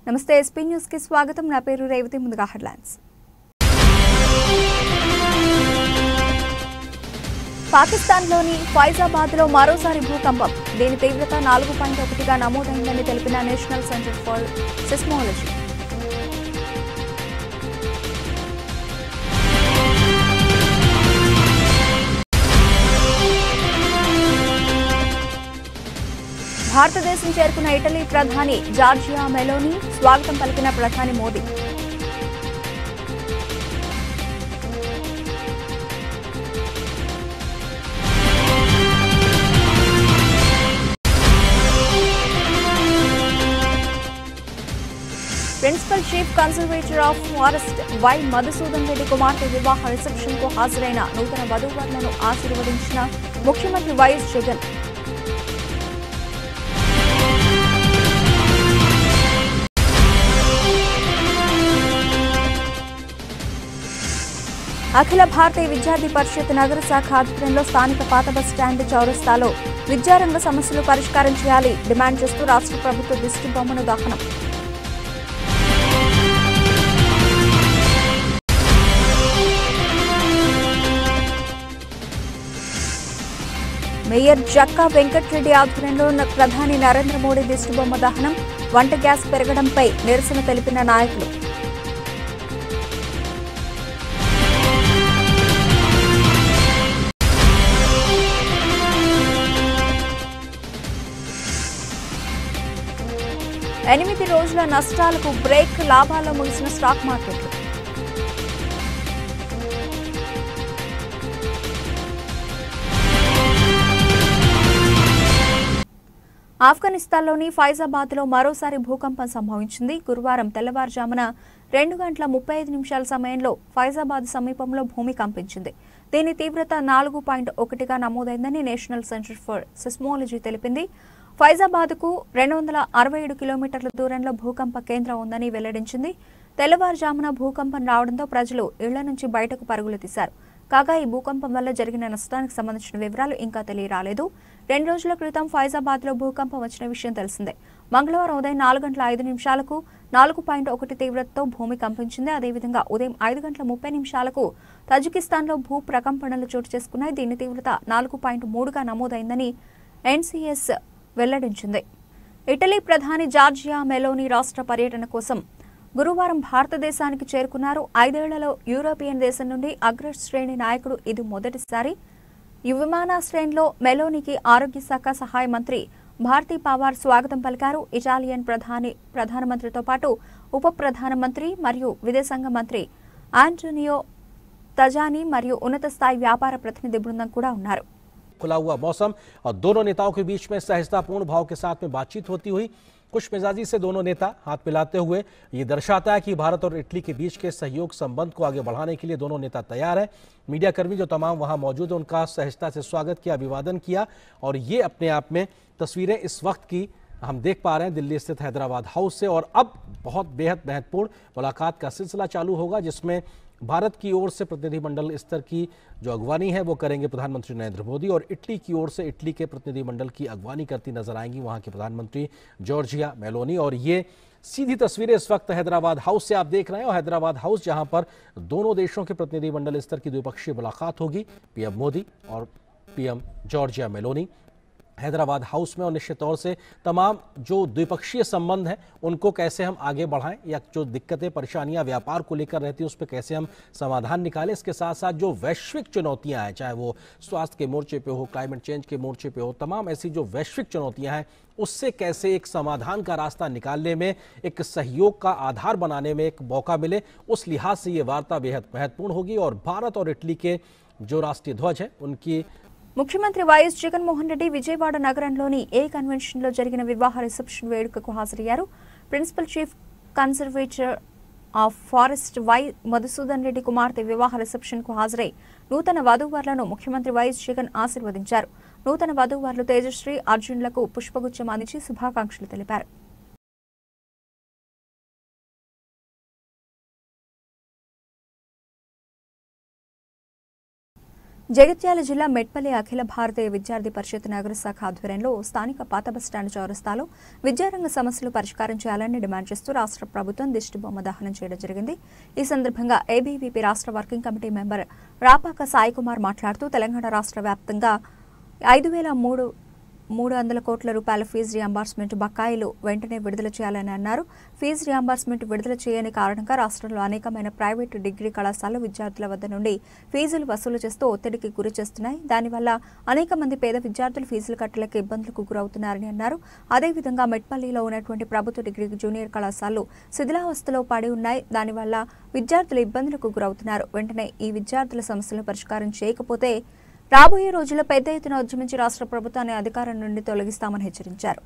నమస్తే SP news కి స్వాగతం నా పేరు రేవతి ముందుగా హెడ్లైన్స్ పాకిస్తాన్లోని ఫైజాబాద్ లో మరోసారి భూకంపం దీని తీవ్రత నాలుగు పాయింట్ ఒకటిగా నమోదైందని తెలిపిన నేషనల్ సెంటర్ ఫర్ సిస్మాలజీ భారతదేశం చేరుకున్న ఇటలీ ప్రధాని జార్జియా మెలోని స్వాగతం పలికిన ప్రధాని Modi principal chief conservator of forest Y Madhusudan Reddy కుమార్తె వివాహ రిసెప్షన్ కు హాజరైన నూతన వధూవరులను ఆశీర్వదించిన ముఖ్యమంత్రి వైఎస్ జగన్ అఖిల భారతీయ విద్యార్థి పరిషత్ నగర శాఖ ఆధ్వర్యంలో స్థానిక పాత బస్ స్టాండ్ చౌరస్తాలో విద్యారంగ సమస్యలు పరిష్కారం చేయాలి డిమాండ్ చేస్తూ రాష్ట్ర ప్రభుత్వ దిష్టి బొమ్మను దహనం మేయర్ జక్కా వెంకట్రెడ్డి ఆధ్వర్యంలో న- ప్రధాని నరేంద్ర మోడీ దిష్టిబొమ్మ దహనం వంట గ్యాస్ పెరగడంపై నిరసన తెలిపిన నాయకులు ఎనిమిది రోజుల నష్టాలకు బ్రేక్ లాభాల్లో ముగిసిన స్టాక్ మార్కెట్లు ఆఫ్ఘనిస్తాన్లోని ఫైజాబాద్లో మరోసారి భూకంపం సంభవించింది గురువారం తెల్లవారుజామున రెండు గంటల ముప్పై ఐదు నిమిషాల సమయంలో ఫైజాబాద్ సమీపంలో భూమి కంపించింది దీని తీవ్రత నాలుగు పాయింట్ ఒకటిగా నమోదైందని నేషనల్ సెంటర్ ఫర్ సిస్మాలజీ తెలిపింది ఫైజాబాద్కు రెండు వందల అరవై ఏడు కిలోమీటర్ల దూరంలో భూకంప కేంద్రం ఉందని వెల్లడించింది తెల్లవారుజామున భూకంపం రావడంతో ప్రజలు ఇళ్ల నుంచి బయటకు పరుగులు తీశారు కాగా ఈ భూకంపం వల్ల జరిగిన నష్టానికి సంబంధించిన వివరాలు ఇంకా తెలియరాలేదు రెండు రోజుల క్రితం ఫైజాబాద్ లో భూకంపం వచ్చిన విషయం తెలిసిందే మంగళవారం ఉదయం నాలుగు గంటల ఐదు నిమిషాలకు నాలుగు పాయింట్ ఒకటి తీవ్రతతో భూమి కంపించింది అదేవిధంగా ఉదయం ఐదు గంటల ముప్పై నిమిషాలకు తజికిస్తాన్లో భూ ప్రకంపనలు చోటు చేసుకున్నాయి దీని తీవ్రత నాలుగు పాయింట్ మూడుగా నమోదైందని ఎన్సీఎస్ వెల్లడించింది ఇటలీ ప్రధాని జార్జియా మెలోని రాష్ట్ర పర్యటన కోసం గురువారం భారతదేశానికి చేరుకున్నారు ఐదేళ్లలో యూరోపియన్ దేశం నుండి అగ్రశ్రేణి నాయకుడు ఇది మొదటిసారి ఈ విమానాశ్రయంలో మెలోనికి ఆరోగ్య శాఖ సహాయ మంత్రి భారతీ పవార్ స్వాగతం పలికారు ఇటాలియన్ ప్రధాని ప్రధానమంత్రితో పాటు ఉప ప్రధానమంత్రి మరియు విదేశాంగ మంత్రి ఆంటోనియో తజాని మరియు ఉన్నత స్థాయి వ్యాపార ప్రతినిధి బృందం కూడా ఉన్నారు खुला हुआ मौसम और दोनों नेताओं के बीच में सहजतापूर्ण भाव के साथ में बातचीत होती हुई खुश मिजाजी से दोनों नेता हाथ मिलाते हुए ये दर्शाता है कि भारत और इटली के बीच के सहयोग संबंध को आगे बढ़ाने के लिए दोनों नेता तैयार हैं मीडिया कर्मी जो तमाम वहां मौजूद हैं उनका सहजता से स्वागत किया अभिवादन किया और ये अपने आप में तस्वीरें इस वक्त की हम देख पा रहे हैं दिल्ली स्थित हैदराबाद हाउस से और अब बहुत बेहद महत्वपूर्ण मुलाकात का सिलसिला चालू होगा जिसमें भारत की ओर से प्रतिनिधिमंडल स्तर की जो अगवानी है वो करेंगे प्रधानमंत्री नरेंद्र मोदी और इटली की ओर से इटली के प्रतिनिधिमंडल की अगवानी करती नजर आएंगी वहां के प्रधानमंत्री जॉर्जिया मेलोनी और ये सीधी तस्वीरें इस वक्त हैदराबाद हाउस से आप देख रहे हैं और हैदराबाद हाउस जहां पर दोनों देशों के प्रतिनिधिमंडल स्तर की द्विपक्षीय मुलाकात होगी पीएम मोदी और PM Giorgia Meloni Hyderabad House में और निश्चित तौर से तमाम जो द्विपक्षीय संबंध हैं उनको कैसे हम आगे बढ़ाएं या जो दिक्कतें परेशानियां व्यापार को लेकर रहती हैं उस पर कैसे हम समाधान निकालें इसके साथ साथ जो वैश्विक चुनौतियां हैं चाहे वो स्वास्थ्य के मोर्चे पे हो क्लाइमेट चेंज के मोर्चे पे हो तमाम ऐसी जो वैश्विक चुनौतियां हैं उससे कैसे एक समाधान का रास्ता निकालने में एक सहयोग का आधार बनाने में एक मौका मिले उस लिहाज से ये वार्ता बेहद महत्वपूर्ण होगी और भारत और इटली के जो राष्ट्रीय ध्वज है उनकी ముఖ్యమంత్రి వైఎస్ జగన్మోహన్ రెడ్డి విజయవాడ నగరంలోని ఏ కన్వెన్షన్ లో జరిగిన వివాహ రిసెప్షన్ వేడుకకు హాజరయ్యారు principal chief conservator of forest Y Madhusudan Reddy కుమార్తె వివాహ రిసెప్షన్ కు హాజరై నూతన వధూవరులను ముఖ్యమంత్రి వైఎస్ జగన్ ఆశీర్వదించారు నూతన వధూవరులు తేజశ్రీ అర్జున్లకు పుష్పగుచ్చం అందించి శుభాకాంక్షలు తెలిపారు జగిత్యాల జిల్లా మెట్పల్లి అఖిల భారతీయ విద్యార్థి పరిషత్ నగర శాఖ ఆధ్వర్యంలో స్థానిక పాత బస్టాండ్ చౌరస్తాలో విద్యారంగ సమస్యలు పరిష్కారం చేయాలని డిమాండ్ చేస్తూ రాష్ట్ర ప్రభుత్వం దిష్టిబొమ్మ దహనం చేయడం జరిగింది ఈ సందర్భంగా ఏబీవీపీ రాష్ట్ర working committee member Rapaka Sai Kumar మాట్లాడుతూ తెలంగాణ రాష్ట్ర వ్యాప్తంగా ఐదు వేల మూడు మూడు వందల కోట్ల రూపాయల ఫీజు రియంబర్స్మెంట్ బకాయిలు వెంటనే విడుదల చేయాలని అన్నారు ఫీజు రియంబర్స్మెంట్ విడుదల చేయని కారణంగా రాష్ట్రంలో అనేకమైన ప్రైవేటు డిగ్రీ కళాశాలలు విద్యార్థుల వద్ద నుండి ఫీజులు వసూలు చేస్తూ ఒత్తిడికి గురి చేస్తున్నాయి దానివల్ల అనేక మంది పేద విద్యార్థులు ఫీజులు కట్టలేక ఇబ్బందులకు గురవుతున్నారని అన్నారు అదేవిధంగా మెట్పల్లిలో ఉన్నటువంటి ప్రభుత్వ డిగ్రీ జూనియర్ కళాశాలలు శిథిలావస్థలో పడి ఉన్నాయి దానివల్ల విద్యార్థులు ఇబ్బందులకు గురవుతున్నారు వెంటనే ఈ విద్యార్థుల సమస్యలను పరిష్కారం చేయకపోతే రాబోయే రోజుల్లో పెద్ద ఎత్తున ఉద్యమించి రాష్ట్ర ప్రభుత్వాన్ని అధికారం నుండి తొలగిస్తామని హెచ్చరించారు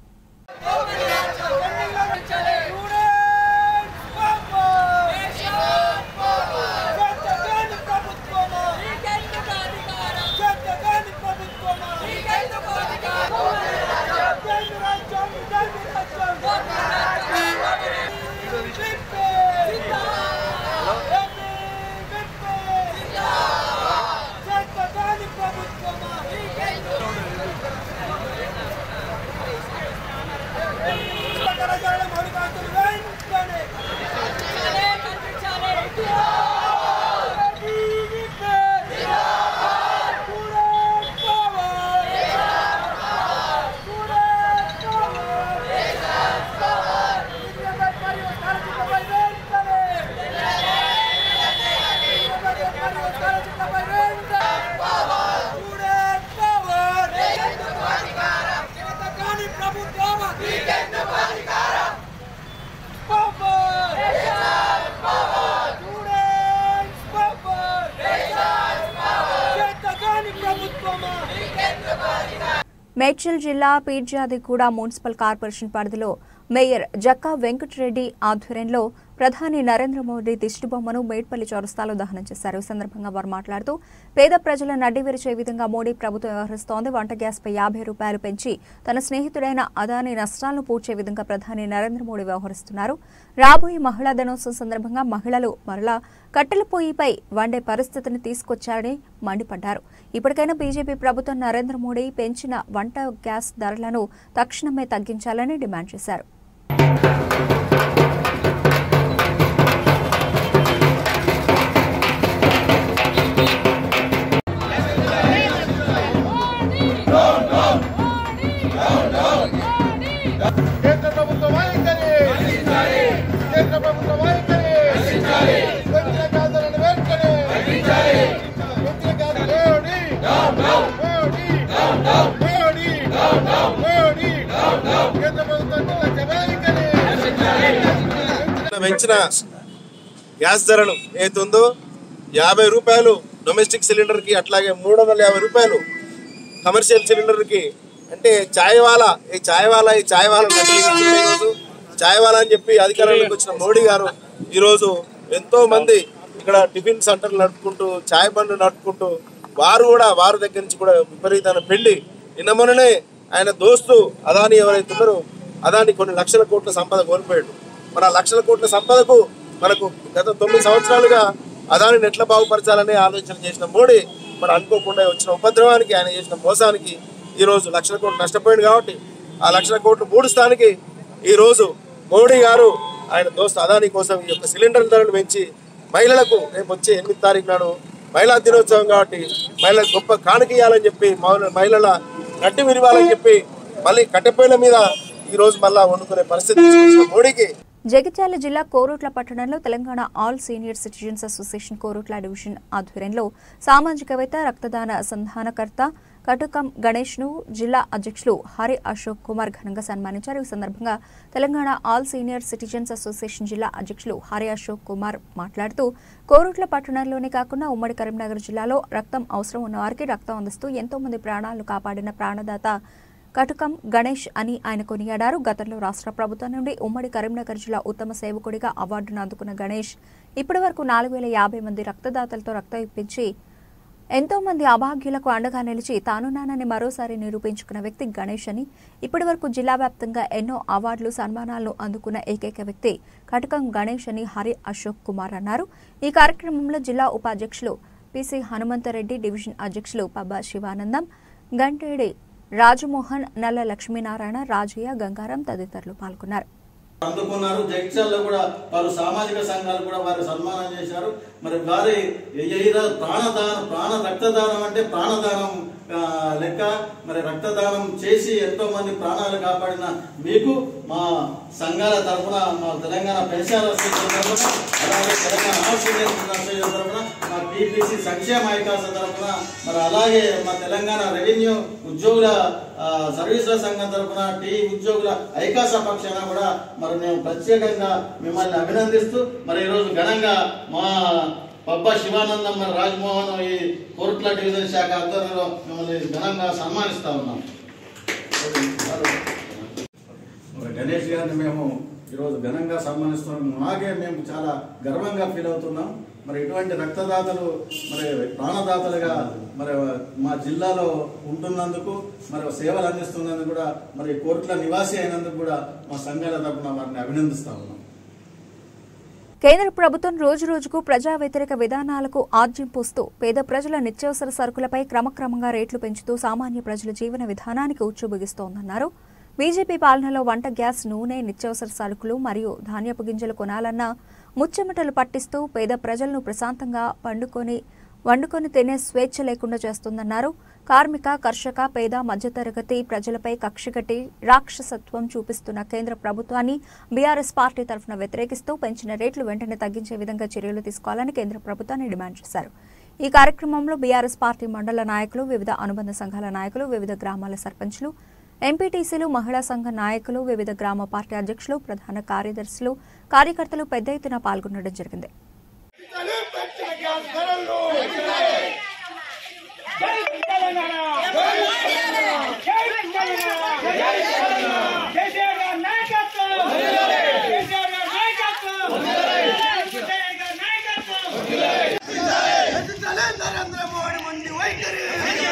మేడ్చల్ జిల్లా పీర్జాదిగూడ మున్సిపల్ కార్పొరేషన్ పరిధిలో మేయర్ జక్కా వెంకటరెడ్డి ఆధ్వర్యంలో ప్రధాని నరేంద్ర మోదీ దిష్టిబొమ్మను మేడ్పల్లి చౌరస్తాలో దహనం చేశారు ఈ సందర్భంగా వారు మాట్లాడుతూ పేద ప్రజల నడ్డి విరిచే విధంగా మోడీ ప్రభుత్వం వ్యవహరిస్తోంది వంట గ్యాస్పై యాభై రూపాయలు పెంచి తన స్నేహితుడైన అదాని నష్టాలను పూడ్చే విధంగా ప్రధాని నరేంద్ర మోడీ వ్యవహరిస్తున్నారు రాబోయే మహిళా దినోత్సవం సందర్భంగా మహిళలు మరలా కట్టెల పొయ్యిపై వండే పరిస్థితిని తీసుకొచ్చారని మండిపడ్డారు ఇప్పటికైనా బీజేపీ ప్రభుత్వం నరేంద్ర మోడీ పెంచిన వంట గ్యాస్ ధరలను తక్షణమే తగ్గించాలని డిమాండ్ చేశారు కేంద్ర ప్రభుత్వ వైఖరి కేంద్ర ప్రభుత్వ వైఖరి పెంచిన ఖాతాలను వెంటనే పెంచిన ఖాతాలు మోడీ మోడీ మోడీ మోడీ కేంద్ర ప్రభుత్వం నిర్లక్ష్య వైఖరి పెంచిన గ్యాస్ ధరలు ఏతుందో యాభై రూపాయలు డొమెస్టిక్ సిలిండర్కి అట్లాగే మూడు వందల యాభై రూపాయలు కమర్షియల్ సిలిండర్కి అంటే చాయ్ వాలా ఈ చాయ్ వాలా ఈ చాయ్ వాలా ఈరోజు చాయ్ వాలా అని చెప్పి అధికారంలోకి వచ్చిన మోడీ గారు ఈరోజు ఎంతో మంది ఇక్కడ టిఫిన్ సెంటర్లు నడుపుకుంటూ చాయ్ బండ్లు నడుపుకుంటూ వారు కూడా వారి దగ్గర నుంచి కూడా విపరీతమైన పెళ్లి నిన్న మొన్ననే ఆయన దోస్తు అదాని ఎవరైతే ఉన్నారో అదాని కొన్ని లక్షల కోట్ల సంపద కోల్పోయాడు మన లక్షల కోట్ల సంపదకు మనకు గత తొమ్మిది సంవత్సరాలుగా అదానిని ఎట్లా బాగుపరచాలనే ఆలోచన చేసిన మోడీ మరి అనుకోకుండా వచ్చిన ఉపద్రవానికి ఆయన చేసిన మోసానికి ఈ రోజు లక్షల కోట్లు నష్టపోయింది కాబట్టి ఆ లక్షల కోట్లు మూడుస్తానికి ఈ రోజు మోడీ గారు ఆయన దోస్తు అదాని కోసం ఈ యొక్క సిలిండర్ ధరలు పెంచి మహిళలకు రేపు వచ్చే ఎనిమిది తారీఖు నాడు మహిళా దినోత్సవం కాబట్టి మహిళలకు గొప్ప కానుక ఇవ్వాలని చెప్పి మహిళ- మహిళల నడ్డి విరివాలని చెప్పి మళ్ళీ కట్టెపొయ్యిల మీద ఈ రోజు మళ్ళా వండుకునే పరిస్థితి తీసుకొచ్చిన మోడీకి జగిత్యాల జిల్లా కోరుట్ల పట్టణంలో Telangana all senior citizens association Korutla division ఆధ్వర్యంలో సామాజికవేత్త రక్తదాన సంధానకర్త కటుకం గణేష్ ను జిల్లా అధ్యక్షులు హరి అశోక్ కుమార్ ఘనంగా సన్మానించారు ఈ సందర్భంగా Telangana all senior citizens association జిల్లా అధ్యక్షులు హరి అశోక్ కుమార్ మాట్లాడుతూ కోరుట్ల పట్టణంలోనే కాకుండా ఉమ్మడి కరీంనగర్ జిల్లాలో రక్తం అవసరం ఉన్న వారికి రక్తం అందిస్తూ ఎంతో మంది ప్రాణాలను కాపాడిన ప్రాణదాత కటుకం గణేష్ అని ఆయన కొనియాడారు గతంలో రాష్ట్ర ప్రభుత్వం నుండి ఉమ్మడి కరీంనగర్ జిల్లా ఉత్తమ సేవకుడిగా అవార్డును అందుకున్న గణేష్ ఇప్పటి వరకు నాలుగు వేల యాభై మంది రక్తదాతలతో రక్తం ఇప్పించి ఎంతో మంది అభాగ్యులకు అండగా నిలిచి తాను నానని మరోసారి నిరూపించుకున్న వ్యక్తి గణేష్ అని ఇప్పటి వరకు జిల్లా వ్యాప్తంగా ఎన్నో అవార్డులు సన్మానాలను అందుకున్న ఏకైక వ్యక్తి కటకం గణేష్ అని హరి అశోక్ కుమార్ అన్నారు ఈ కార్యక్రమంలో జిల్లా ఉపాధ్యక్షులు పిసి హనుమంతరెడ్డి డివిజన్ అధ్యక్షులు పబ్బా శివానందం గంటేడి రాజమోహన్ నల్ల లక్ష్మీనారాయణ రాజయ్య గంగారం తదితరులు పాల్గొన్నారు అందుకున్నారు జగిత్యాలలో కూడా వారు సామాజిక సంఘాలు కూడా వారు సన్మానం చేశారు మరి వారి ఎయిరా ప్రాణదానం ప్రాణ రక్తదానం అంటే ప్రాణదానం ఆ, లెక్క మరి రక్తదానం చేసి ఎంతో మంది ప్రాణాలు కాపాడిన మీకు మా సంఘాల తరఫున మా తెలంగాణ పెన్షన్ అసోసియేషన్ తరఫున అలాగే తెలంగాణ ఆర్ట్స్ యూనియన్ అసోసియేషన్ తరఫున మా టీపీసీ సంక్షేమ ఐకాస తరఫున మరి అలాగే మా తెలంగాణ రెవెన్యూ ఉద్యోగుల ఆ, సర్వీసుల సంఘం తరఫున టీ ఉద్యోగుల ఐకాస పక్షాన కూడా మరి మేము ప్రత్యేకంగా మిమ్మల్ని అభినందిస్తూ మరి ఈరోజు ఘనంగా మా పబ్బా శివానందం మరి రాజ్మోహన్ ఈ కోర్టుల డివిజన్ శాఖ ఆధ్వర్యంలో మిమ్మల్ని ఘనంగా సన్మానిస్తా ఉన్నాం మరి గణేష్ గారిని మేము ఈరోజు ఘనంగా సన్మానిస్తున్నాం మాకే మేము చాలా గర్వంగా ఫీల్ అవుతున్నాం మరి ఇటువంటి రక్తదాతలు మరి ప్రాణదాతలుగా మరి మా జిల్లాలో ఉంటున్నందుకు మరి సేవలు అందిస్తున్నందుకు కూడా మరి కోర్టుల నివాసి అయినందుకు కూడా మా సంఘాల తరపున వారిని అభినందిస్తా ఉన్నాం కేంద్ర ప్రభుత్వం రోజు రోజుకు ప్రజా వ్యతిరేక విధానాలకు ఆజ్యం పోస్తూ పేద ప్రజల నిత్యావసర సరుకులపై క్రమక్రమంగా రేట్లు పెంచుతూ సామాన్య ప్రజల జీవన విధానానికి ఉచ్చుబిగిస్తోందన్నారు బీజేపీ పాలనలో వంట గ్యాస్ నూనె నిత్యావసర సరుకులు మరియు ధాన్యపు గింజలు కొనాలన్నా ముచ్చెమటలు పట్టిస్తూ పేద ప్రజలను ప్రశాంతంగా పండుకొని వండుకొని తినే స్వేచ్ఛ లేకుండా చేస్తుందన్నారు కార్మిక కర్షక పేద మధ్యతరగతి ప్రజలపై కక్షగట్టి రాక్షసత్వం చూపిస్తున్న కేంద్ర ప్రభుత్వాన్ని బీఆర్ఎస్ పార్టీ తరఫున వ్యతిరేకిస్తూ పెంచిన రేట్లు వెంటనే తగ్గించే విధంగా చర్యలు తీసుకోవాలని కేంద్ర ప్రభుత్వాన్ని డిమాండ్ చేశారు ఈ కార్యక్రమంలో బీఆర్ఎస్ పార్టీ మండల నాయకులు వివిధ అనుబంధ సంఘాల నాయకులు వివిధ గ్రామాల సర్పంచ్లు ఎంపీటీసీలు మహిళా సంఘ నాయకులు వివిధ గ్రామ పార్టీ అధ్యక్షులు ప్రధాన కార్యదర్శులు కార్యకర్తలు పెద్ద ఎత్తున పాల్గొనడం జరిగింది నరేంద్ర మోడీ మంది వైఖరి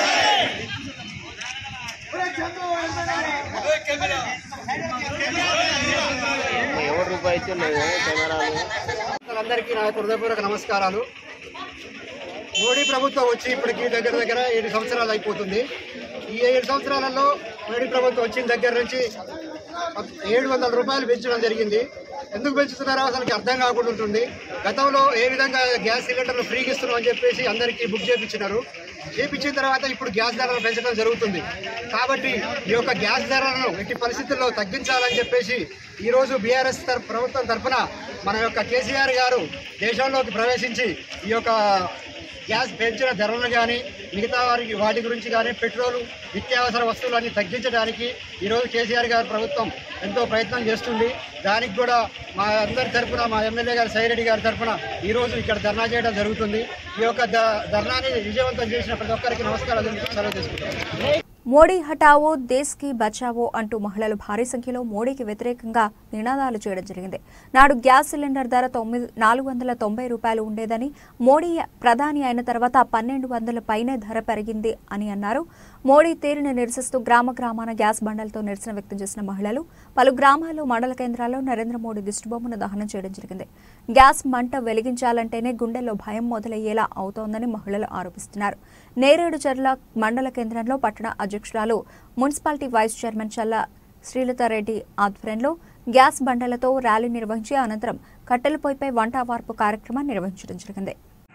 అందరికీ నా హృదయపూర్వక నమస్కారాలు మోడీ ప్రభుత్వం వచ్చి ఇప్పటికి దగ్గర దగ్గర ఏడు సంవత్సరాలు అయిపోతుంది ఈ ఏడు సంవత్సరాలలో మోడీ ప్రభుత్వం వచ్చిన దగ్గర నుంచి ఏడు వందల రూపాయలు పెంచడం జరిగింది ఎందుకు పెంచుతున్నారో అసలుకి అర్థం కాకుండా ఉంటుంది గతంలో ఏ విధంగా గ్యాస్ సిలిండర్లు ఫ్రీగా ఇస్తున్నాం అని చెప్పేసి అందరికీ బుక్ చేయించినారు చేయించిన తర్వాత ఇప్పుడు గ్యాస్ ధరలు పెంచడం జరుగుతుంది కాబట్టి ఈ యొక్క గ్యాస్ ధరలను ఎట్టి పరిస్థితుల్లో తగ్గించాలని చెప్పేసి ఈ రోజు బీఆర్ఎస్ ప్రభుత్వం తరఫున మన యొక్క కేసీఆర్ గారు దేశంలోకి ప్రవేశించి ఈ యొక్క గ్యాస్ పెంచిన ధరలను కానీ మిగతా వారికి వాటి గురించి కానీ పెట్రోల్ నిత్యావసర వస్తువులన్నీ తగ్గించడానికి ఈరోజు కేసీఆర్ గారి ప్రభుత్వం ఎంతో ప్రయత్నం చేస్తుంది దానికి కూడా మా అందరి తరఫున మా ఎమ్మెల్యే గారు సైరెడ్డి గారి తరఫున ఈరోజు ఇక్కడ ధర్నా చేయడం జరుగుతుంది ఈ యొక్క ధ- ధర్నాని విజయవంతం చేసిన ప్రతి ఒక్కరికి నమస్కారాలు తెలుపుతూ సెలవు తీసుకుంటాం మోడీ హటావో దేశ్ కి బచావో అంటూ మహిళలు భారీ సంఖ్యలో మోడీకి వ్యతిరేకంగా నినాదాలు చేయడం జరిగింది నాడు గ్యాస్ సిలిండర్ ధర తొమ్మిది నాలుగు వందల తొంభై రూపాయలు ఉండేదని మోడీ ప్రధాని అయిన తర్వాత పన్నెండు వందల పైనే ధర పెరిగింది అని అన్నారు మోడీ తీరుని నిరసిస్తూ గ్రామ గ్రామాన గ్యాస్ బండలతో నిరసన వ్యక్తం చేసిన మహిళలు పలు గ్రామాల్లో మండల కేంద్రాల్లో నరేంద్ర మోడీ దిష్టిబొమ్మను దహనం చేయడం జరిగింది గ్యాస్ మంట వెలిగించాలంటేనే గుండెల్లో భయం మొదలయ్యేలా అవుతోందని మహిళలు ఆరోపిస్తున్నారు నేరేడు చర్ల మండల కేంద్రంలో పట్టణ అధ్యక్షురాలు మున్సిపాలిటీ వైస్ చైర్మన్ చల్ల శ్రీలతారెడ్డి ఆధ్వర్యంలో గ్యాస్ బండలతో ర్యాలీ నిర్వహించి అనంతరం కట్టెల పొయ్యిపై వంట వార్పు కార్యక్రమాన్ని నిర్వహించడం జరిగింది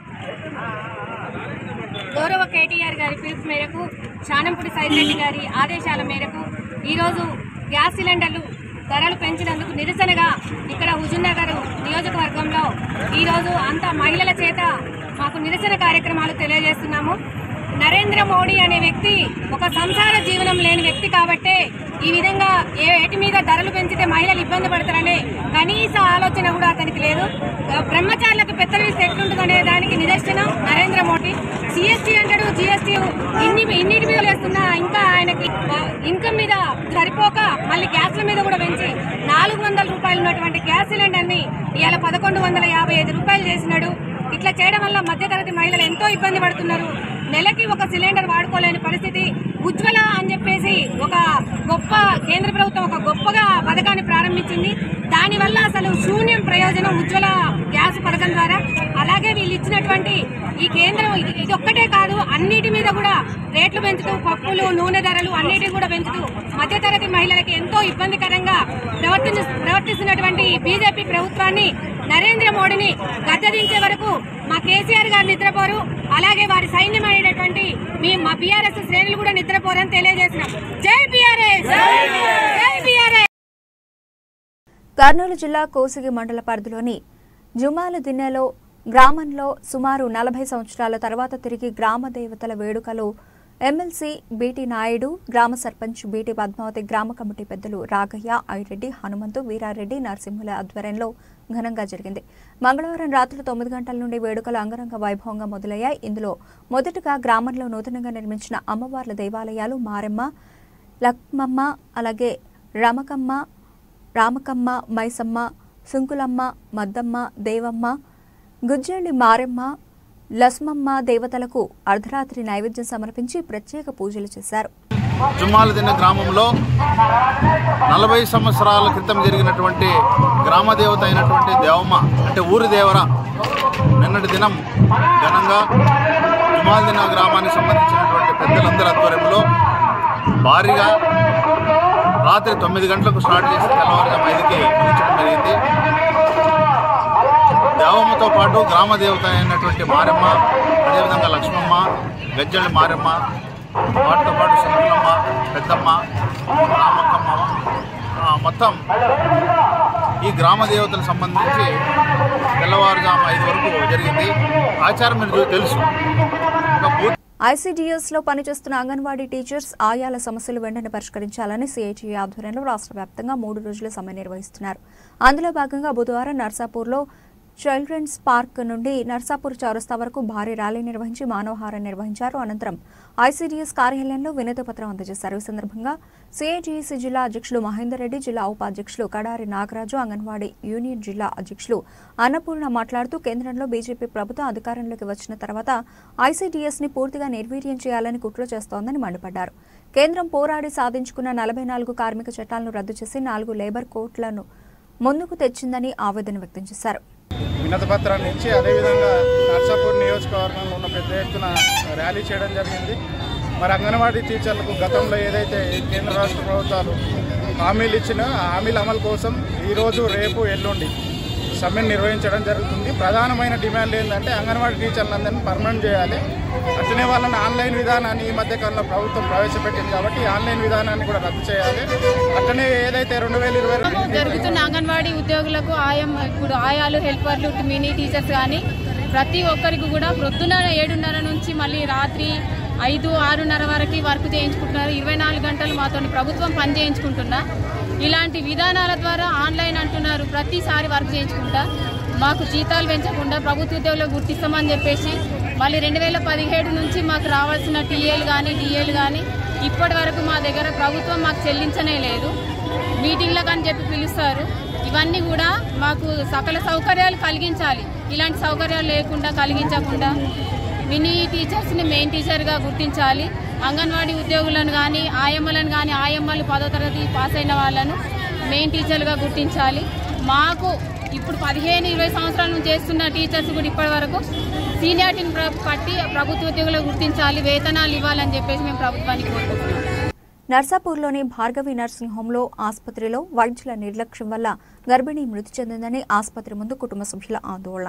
గౌరవ కేటీఆర్ గారి పిలుపు మేరకు శానంపూడి సైదిరెడ్డి గారి ఆదేశాల మేరకు ఈరోజు గ్యాస్ సిలిండర్లు ధరలు పెంచినందుకు నిరసనగా ఇక్కడ హుజూర్నగర్ నియోజకవర్గంలో ఈరోజు అంత మహిళల చేత మాకు నిరసన కార్యక్రమాలు తెలియజేస్తున్నాము నరేంద్ర మోడీ అనే వ్యక్తి ఒక సంసార జీవనం లేని వ్యక్తి కాబట్టే ఈ విధంగా ఏ ఏటి మీద ధరలు పెంచితే మహిళలు ఇబ్బంది పడతారనే కనీస ఆలోచన కూడా అతనికి లేదు బ్రహ్మచారులకు పెత్తనవేసి ఎట్లుంటుందనే దానికి నిదర్శనం నరేంద్ర మోడీ సిఎస్టీ అంటాడు జిఎస్టీ ఇన్ని ఇన్నిటి మీద వేస్తున్నా ఇంకా ఆయనకి ఇన్కమ్ మీద సరిపోక మళ్ళీ గ్యాస్ల మీద కూడా పెంచి నాలుగు వందల రూపాయలు ఉన్నటువంటి గ్యాస్ సిలిండర్ ని ఇవాళ పదకొండు వందల యాభై ఐదు రూపాయలు చేసినాడు ఇట్లా చేయడం వల్ల మధ్యతరగతి మహిళలు ఎంతో ఇబ్బంది పడుతున్నారు నెలకి ఒక సిలిండర్ వాడుకోలేని పరిస్థితి ఉజ్వల అని చెప్పేసి ఒక గొప్ప కేంద్ర ప్రభుత్వం ఒక గొప్పగా పథకాన్ని ప్రారంభించింది దానివల్ల అసలు శూన్యం ప్రయోజనం ఉజ్వల గ్యాస్ ఆవాస్ పథకం ద్వారా అలాగే వీళ్ళు ఇచ్చినటువంటి ఈ కేంద్రం ఇది ఇది ఒక్కటే కాదు అన్నిటి మీద కూడా రేట్లు పెంచుతూ పప్పులు నూనె ధరలు అన్నిటి కూడా పెంచుతూ మధ్యతరగతి మహిళలకి ఎంతో ఇబ్బందికరంగా ప్రవర్తించ ప్రవర్తిస్తున్నటువంటి ఈ బీజేపీ ప్రభుత్వాన్ని నరేంద్ర మోడీని గద్దెదించే వరకు మా కేసీఆర్ గారు నిద్రపోరు అలాగే వారి సైన్యమైనటువంటి మీ మా బీఆర్ఎస్ శ్రేణులు కూడా నిద్రపోరని తెలియజేసినాం జై బీఆర్ఎస్ జై బీఆర్ఎస్ కర్నూలు జిల్లా కోసిగి మండల పరిధిలోని జుమాలు దిన్నెలో గ్రామంలో సుమారు నలభై సంవత్సరాల తర్వాత తిరిగి గ్రామ దేవతల వేడుకలు ఎమ్మెల్సీ బీటీ నాయుడు గ్రామ సర్పంచ్ బీటీ పద్మావతి గ్రామ కమిటీ పెద్దలు రాఘయ్య ఐరెడ్డి హనుమంతు వీరారెడ్డి నరసింహుల ఆధ్వర్యంలో ఘనంగా జరిగింది మంగళవారం రాత్రి తొమ్మిది గంటల నుండి వేడుకలు అంగరంగ వైభవంగా మొదలయ్యాయి ఇందులో మొదటగా గ్రామంలో నూతనంగా నిర్మించిన అమ్మవార్ల దేవాలయాలు మారెమ్మ లక్మమ్మ అలాగే రమకమ్మ రామకమ్మ మైసమ్మ సుంకులమ్మ మద్దమ్మ దేవమ్మ గుజ్జేళ్లి మారెమ్మ లస్మమ్మ దేవతలకు అర్ధరాత్రి నైవేద్యం సమర్పించి ప్రత్యేక పూజలు చేశారు జుమ్మాలదిన్న గ్రామంలో నలభై సంవత్సరాల క్రితం జరిగినటువంటి గ్రామ దేవత అయినటువంటి దేవమ్మ అంటే ఊరి దేవర నిన్నటి దినం ఘనంగా జుమాలదిన్న గ్రామానికి సంబంధించినటువంటి పెద్దలందరి ఆధ్వర్యంలో భారీగా రాత్రి తొమ్మిది గంటలకు స్టార్ట్ చేసి తెల్లవారుజాము ఐదుకి ముగించడం జరిగింది దేవమ్మతో పాటు గ్రామ దేవత అయినటువంటి మారెమ్మ అదేవిధంగా లక్ష్మమ్మ గజ్జల్లి మారెమ్మ వాటితో పాటు శంకులమ్మ పెద్దమ్మ రామక్కమ్మ ఆ, మొత్తం ఈ గ్రామ దేవతలకు సంబంధించి తెల్లవారుజాము ఐదు వరకు జరిగింది ఆచారం మీరు తెలుసు ఇంకా పూర్తి ఐసీడీఎస్ లో పనిచేస్తున్న అంగన్వాడీ టీచర్స్ ఆయాల సమస్యలు వెంటనే పరిష్కరించాలని సిఐటియు ఆధ్వర్యంలో రాష్ట్ర వ్యాప్తంగా మూడు రోజుల సమ్మె నిర్వహిస్తున్నారు అందులో భాగంగా బుధవారం నర్సాపూర్లో చిల్డ్రన్స్ పార్క్ నుండి నర్సాపూర్ చౌరస్తా వరకు భారీ ర్యాలీ నిర్వహించి మానవహారం నిర్వహించారు అనంతరం ఐసీడీఎస్ కార్యాలయంలో వినతి పత్రం అందజేశారు ఈ సందర్భంగా సిఐటియుసి జిల్లా అధ్యక్షులు మహేందర్ రెడ్డి జిల్లా ఉపాధ్యక్షులు కడారి నాగరాజు అంగన్వాడీ యూనియన్ జిల్లా అధ్యక్షులు అన్నపూర్ణ మాట్లాడుతూ కేంద్రంలో బీజేపీ ప్రభుత్వం అధికారంలోకి వచ్చిన తర్వాత ఐసీడీఎస్ ని పూర్తిగా నిర్వీర్యం చేయాలని కుట్ర చేస్తోందని మండిపడ్డారు కేంద్రం పోరాడి సాధించుకున్న నలభై నాలుగు కార్మిక చట్టాలను రద్దు చేసి నాలుగు లేబర్ కోర్టులను ముందుకు తెచ్చిందని ఆవేదన వ్యక్తం చేశారు వినతి పత్రాన్ని ఇచ్చి అదేవిధంగా నర్సాపూర్ నియోజకవర్గంలో ఉన్న పెద్ద ఎత్తున ర్యాలీ చేయడం జరిగింది మరి అంగన్వాడీ టీచర్లకు గతంలో ఏదైతే కేంద్ర రాష్ట్ర ప్రభుత్వాలు హామీలు ఇచ్చినా ఆ హామీల అమలు కోసం ఈరోజు రేపు ఎల్లుండి సమ్మెను నిర్వహించడం జరుగుతుంది ప్రధానమైన డిమాండ్ ఏంటంటే అంగన్వాడీ టీచర్లందరినీ పర్మనెంట్ చేయాలి అట్లనే వాళ్ళని ఆన్లైన్ విధానాన్ని ఈ మధ్య కాలంలో ప్రభుత్వం ప్రవేశపెట్టింది కాబట్టి ఈ ఆన్లైన్ విధానాన్ని కూడా రద్దు చేయాలి అట్లనే ఏదైతే రెండు వేల ఇరవై జరుగుతున్న అంగన్వాడీ ఉద్యోగులకు ఆయం ఇప్పుడు ఆయాలు హెల్పర్లు మినీ టీచర్స్ కానీ ప్రతి ఒక్కరికి కూడా ప్రొద్దున ఏడున్నర నుంచి మళ్ళీ రాత్రి ఐదు ఆరున్నర వరకు వర్క్ చేయించుకుంటున్నారు ఇరవై నాలుగు గంటలు మాతో ప్రభుత్వం పని చేయించుకుంటున్నా ఇలాంటి విధానాల ద్వారా ఆన్లైన్ అంటున్నారు ప్రతిసారి వర్క్ చేయించుకుంటా మాకు జీతాలు పెంచకుండా ప్రభుత్వ ఉద్యోగులు గుర్తిస్తామని చెప్పేసి మళ్ళీ రెండు వేల పదిహేడు నుంచి మాకు రావాల్సిన టీఏలు కానీ డిఏలు కానీ ఇప్పటి వరకు మా దగ్గర ప్రభుత్వం మాకు చెల్లించనే లేదు మీటింగ్లకు అని చెప్పి పిలుస్తారు ఇవన్నీ కూడా మాకు సకల సౌకర్యాలు కలిగించాలి ఇలాంటి సౌకర్యాలు లేకుండా కలిగించకుండా మినీ టీచర్స్ని మెయిన్ టీచర్గా గుర్తించాలి అంగన్వాడీ ఉద్యోగులను కానీ ఆయమ్మలను కానీ ఆయమ్మలు పదో తరగతి పాస్ అయిన వాళ్ళను మెయిన్ టీచర్లుగా గుర్తించాలి మాకు ఇప్పుడు పదిహేను ఇరవై సంవత్సరాల నుంచి చేస్తున్న టీచర్స్ కూడా ఇప్పటి వరకు సీనియారిటీని ప్ర- పట్టి ప్రభుత్వ ఉద్యోగులకు గుర్తించాలి వేతనాలు ఇవ్వాలని చెప్పేసి మేము ప్రభుత్వానికి కోరుకుంటున్నాం నర్సాపూర్లోని భార్గవి నర్సింగ్ హోంలో ఆసుపత్రిలో వైద్యుల నిర్లక్ష్యం వల్ల గర్భిణి మృతి చెందిందని ఆసుపత్రి ముందు కుటుంబ సభ్యుల ఆందోళన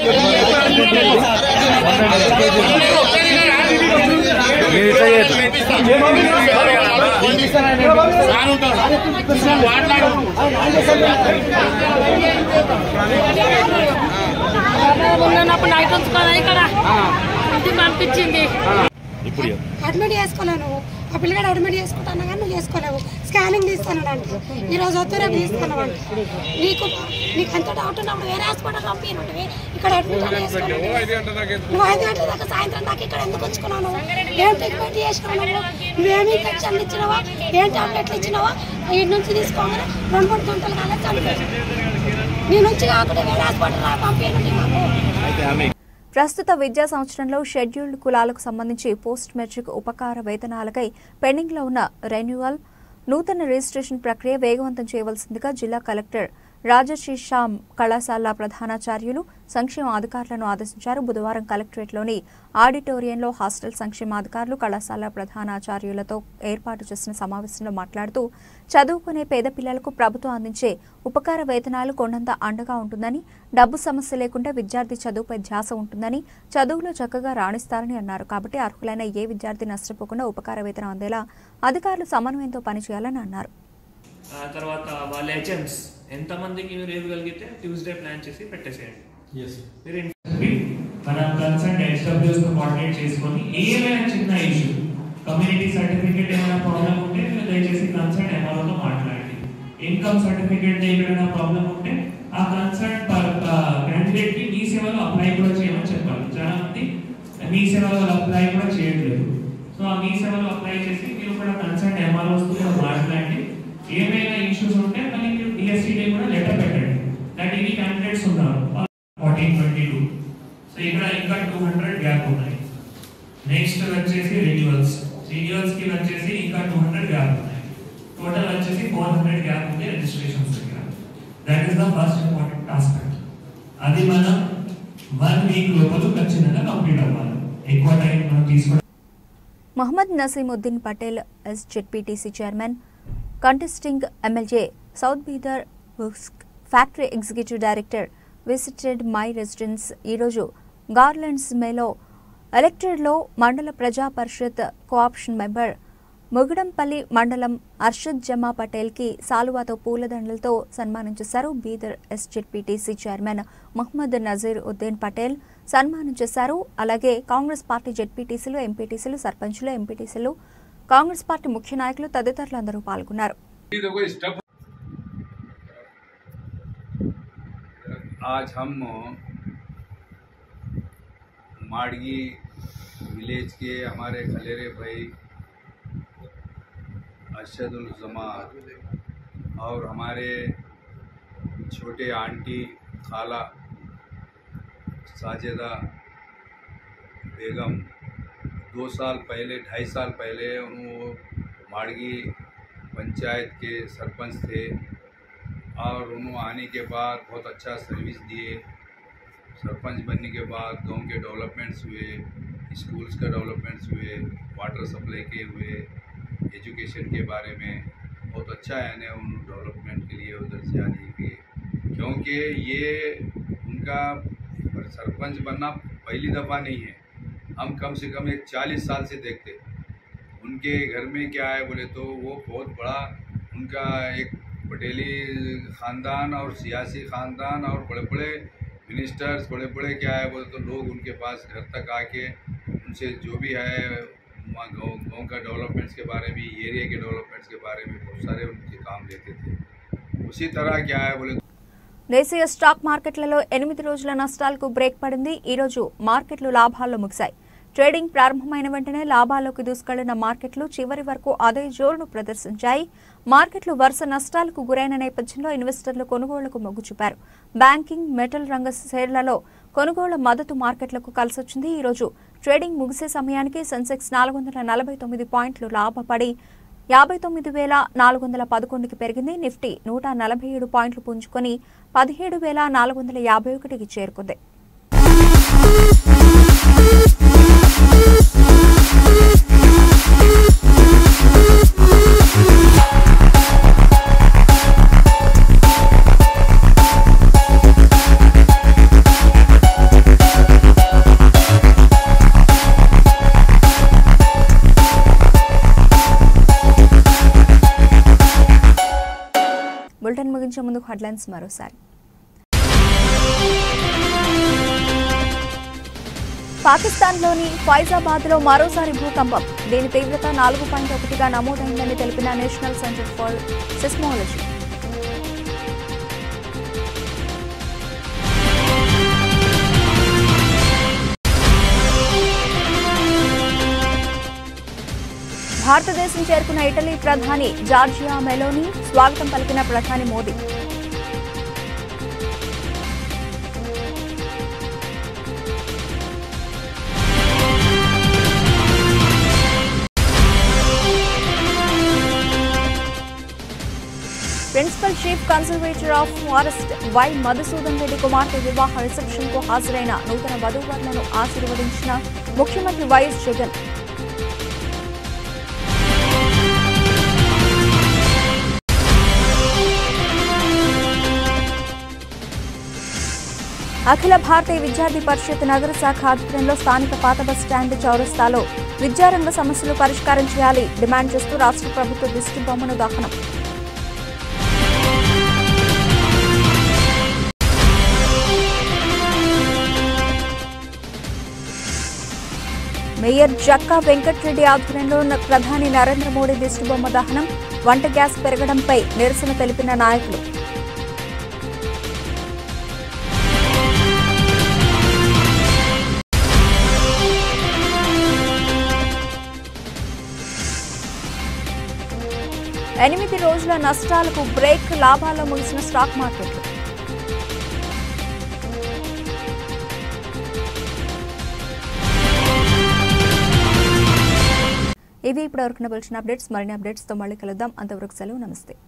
ఉన్నప్పుడు నైట్ ఉంచుకోదా ఇక్కడ ఇంటికి పంపించింది అడ్మిట్ చేసుకోలేవు ఆ పిల్లగాడు అడ్మిట్ చేసుకుంటాను కానీ నువ్వు చేసుకోలేవు స్కానింగ్ తీస్తాను అంటే ఈ రోజు వద్దు రేపు తీస్తాను అంటే నీకు నీకు ఎంత డౌట్ ఉన్నప్పుడు వేరే హాస్పిటల్ పంపించండి ఇక్కడ అడ్మిట్ అని చేసుకోలేవు. నువ్వు ఐదు గంటల దాకా సాయంత్రం దాకా ఇక్కడ ఎందుకు ఉంచుకున్నావు ఏం ట్రీట్మెంట్ చేసినావు నువ్వు నువ్వేమి ఇంజక్షన్లు ఇచ్చినావా ఏం టాబ్లెట్లు ఇచ్చినావా ఈ నుంచి తీసుకోగానే రెండు మూడు గంటలు కాలేదు చనిపోయింది నీ నుంచి కాకుండా వేరే హాస్పిటల్ పంపించండి మాకు ప్రస్తుత విద్యా సంవత్సరంలో షెడ్యూల్డ్ కులాలకు సంబంధించి పోస్ట్ మెట్రిక్ ఉపకార వేతనాలకై పెండింగ్లో ఉన్న రెన్యువల్ నూతన రిజిస్ట్రేషన్ ప్రక్రియ వేగవంతం చేయవలసిందిగా జిల్లా కలెక్టర్ రాజశ్రీషాం కళాశాల ప్రధానాచార్యులు సంక్షేమ అధికారులను ఆదేశించారు బుధవారం కలెక్టరేట్లోని ఆడిటోరియంలో హాస్టల్ సంక్షేమ అధికారులు కళాశాల ప్రధానాచార్యులతో ఏర్పాటు చేసిన సమావేశంలో మాట్లాడుతూ చదువుకునే పేద పిల్లలకు ప్రభుత్వం అందించే ఉపకార వేతనాలు కొండంత అండగా ఉంటుందని డబ్బు సమస్య లేకుండా విద్యార్థి చదువుపై ధ్యాస ఉంటుందని చదువులో చక్కగా రాణిస్తారని అన్నారు కాబట్టి అర్హులైన ఏ విద్యార్థి నష్టపోకుండా ఉపకార వేతనం అందేలా అధికారులు సమన్వయంతో పనిచేయాలని అన్నారు ఆ తర్వాత వాళ్ళ హెచ్ఎమ్స్ ఎంతమందికి మీరు ఇవ్వగలిగితే ట్యూస్డే ప్లాన్ చేసి పెట్టేసేయండి మీరు ఇన్- మన కన్సర్న్ హెచ్డబ్ల్యూస్ తో కోఆర్డినేట్ చేసుకొని ఏమైనా చిన్న ఇష్యూ కమ్యూనిటీ సర్టిఫికేట్ ఏమైనా ప్రాబ్లం ఉంటే మీరు దయచేసి కన్సర్న్ ఎంఆర్ఓ తో మాట్లాడండి ఇన్కమ్ సర్టిఫికేట్ ఎక్కడైనా ప్రాబ్లం ఉంటే ఆ కన్సర్న్ క్యాండిడేట్ కి మీ సేవలో అప్లై కూడా చేయమని చెప్పాలి చాలా మంది మీ సేవలో అప్లై కూడా చేయట్లేదు సో ఆ మీ సేవలో అప్లై చేసి మీరు కూడా కన్సర్న్ ఎంఆర్ఓస్ తో మాట్లాడండి ఏమైనా ఇష్యూస్ ఉంటే మళ్ళీ మీరు డిఎస్సీడీ కూడా లెటర్ పెట్టండి దట్ ఇవి క్యాండిడేట్స్ ఉన్నారు ఫార్టీన్ ట్వంటీ టూ సో ఇక్కడ ఇంకా టూ హండ్రెడ్ గ్యాప్ ఉన్నాయి నెక్స్ట్ వచ్చేసి రెన్యువల్స్ రెన్యువల్స్ కి వచ్చేసి ఇంకా టూ హండ్రెడ్ గ్యాప్ ఉన్నాయి టోటల్ వచ్చేసి ఫోర్ హండ్రెడ్ గ్యాప్ ఉంది రిజిస్ట్రేషన్స్ దగ్గర that is the first important aspect అది మనం వన్ వీక్ లోపల ఖచ్చితంగా కంప్లీట్ అవ్వాలి ఎక్కువ టైం మనం తీసుకోవడం Mohammed Naseemuddin Patel S ZPTC chairman contesting MLA south Bidar factory executive director visited my residence ఈరోజు గార్లెండ్స్ మేలో ఎలక్టెడ్లో మండల ప్రజా పరిషత్ కోఆప్షన్ మెంబర్ ముగడంపల్లి మండలం అర్షద్ జమా పటేల్కి సాలువాతో పూలదండలతో సన్మానం చేశారు బీదర్ ఎస్జెడ్పీటీసీ చైర్మన్ మహమ్మద్ నజీర్ ఉద్దీన్ పటేల్ సన్మానం చేశారు అలాగే కాంగ్రెస్ పార్టీ జెడ్పీటీసీలు ఎంపీటీసీలు సర్పంచులు ఎంపీటీసీలు కాంగ్రెస్ పార్టీ ముఖ్య నాయకులు తదితరులందరూ పాల్గొన్నారు आज हम माड़गी विलेज के हमारे खलेरे भाई अरशदुल जमा और हमारे छोटे आंटी खाला साजिदा बेगम दो साल पहले ढाई साल पहले वो माड़गी पंचायत के सरपंच थे और उन्होंने आने के बाद बहुत अच्छा सर्विस दिए सरपंच बनने के बाद गांव के डेवलपमेंट्स हुए स्कूल्स का डेवलपमेंट्स हुए वाटर सप्लाई के हुए एजुकेशन के बारे में बहुत अच्छा है ने उन डेवलपमेंट के लिए उधर से आने के क्योंकि ये उनका सरपंच बनना पहली दफ़ा नहीं है हम कम से कम एक चालीस साल से देखते उनके घर में क्या है बोले तो वो बहुत बड़ा उनका एक पटेली ख़ानदान और सियासी ख़ानदान और बड़े बड़े मिनिस्टर्स बड़े बड़े क्या है बोले तो लोग उनके पास घर तक आके उनसे जो भी है वहाँ गाँव गाँव का डेवलपमेंट्स के बारे में एरिया के डेवलपमेंट्स के बारे में बहुत सारे उनके काम लेते थे उसी तरह क्या है बोले దేశీయ స్టాక్ మార్కెట్లలో ఎనిమిది రోజుల నష్టాలకు బ్రేక్ పడింది ఈ రోజు మార్కెట్లు లాభాల్లో ముగిశాయి ట్రేడింగ్ ప్రారంభమైన వెంటనే లాభాల్లోకి దూసుకెళ్లిన మార్కెట్లు చివరి వరకు అదే జోరును ప్రదర్శించాయి మార్కెట్లు వరుస నష్టాలకు గురైన నేపథ్యంలో ఇన్వెస్టర్లు కొనుగోళ్లకు మొగ్గు చూపారు బ్యాంకింగ్ మెటల్ రంగ షేర్లలో కొనుగోళ్ల మద్దతు మార్కెట్లకు కలిసొచ్చింది ఈ రోజు ట్రేడింగ్ ముగిసే సమయానికి సెన్సెక్స్ నాలుగు వందల నలభై తొమ్మిది పాయింట్లు లాభపడి యాభై తొమ్మిది వేల నాలుగు వందల పదకొండుకి పెరిగింది నిఫ్టీ నూట నలభై ఏడు పాయింట్లు పుంజుకొని పదిహేడు వేల నాలుగు వందల యాభై ఒకటికి చేరుకుంది బులెటిన్ ముగించే ముందు హెడ్లైన్స్ మరోసారి పాకిస్తాన్లోని ఫైజాబాద్లో మరోసారి భూకంపం దీని తీవ్రత నాలుగు పాయింట్ ఒకటిగా నమోదైందని తెలిపిన నేషనల్ సెంటర్ ఫర్ సిస్మాలజీ భారతదేశం చేరుకున్న ఇటలీ ప్రధాని జార్జియా మెలోని స్వాగతం పలికిన ప్రధాని Modi principal chief conservator of forest Y Madhusudan Reddy కుమార్తె వివాహ రిసెప్షన్ కు హాజరైన నూతన వధూవరులను ఆశీర్వదించిన ముఖ్యమంత్రి వైఎస్ జగన్ అఖిల భారతీయ విద్యార్థి పరిషత్ నగర శాఖ ఆధ్వర్యంలో స్థానిక పాత బస్ స్టాండ్ చౌరస్తాలో విద్యారంగ సమస్యలు పరిష్కారం చేయాలి డిమాండ్ చేస్తూ రాష్ట్ర ప్రభుత్వ దిష్టి బొమ్మను దహనం మేయర్ జక్కా వెంకట్రెడ్డి ఆధ్వర్యంలో న- ప్రధాని నరేంద్ర మోడీ దిష్టిబొమ్మ దహనం వంట గ్యాస్ పెరగడంపై నిరసన తెలిపిన నాయకులు ఎనిమిది రోజుల నష్టాలకు బ్రేక్ లాభాల్లో ముగిసిన స్టాక్ మార్కెట్లు ఇవి ఇప్పటివరకు పిలిచిన అప్డేట్స్ మరిన్ని అప్డేట్స్తో మళ్ళీ కలుద్దాం అంతవరకు సెలవు నమస్తే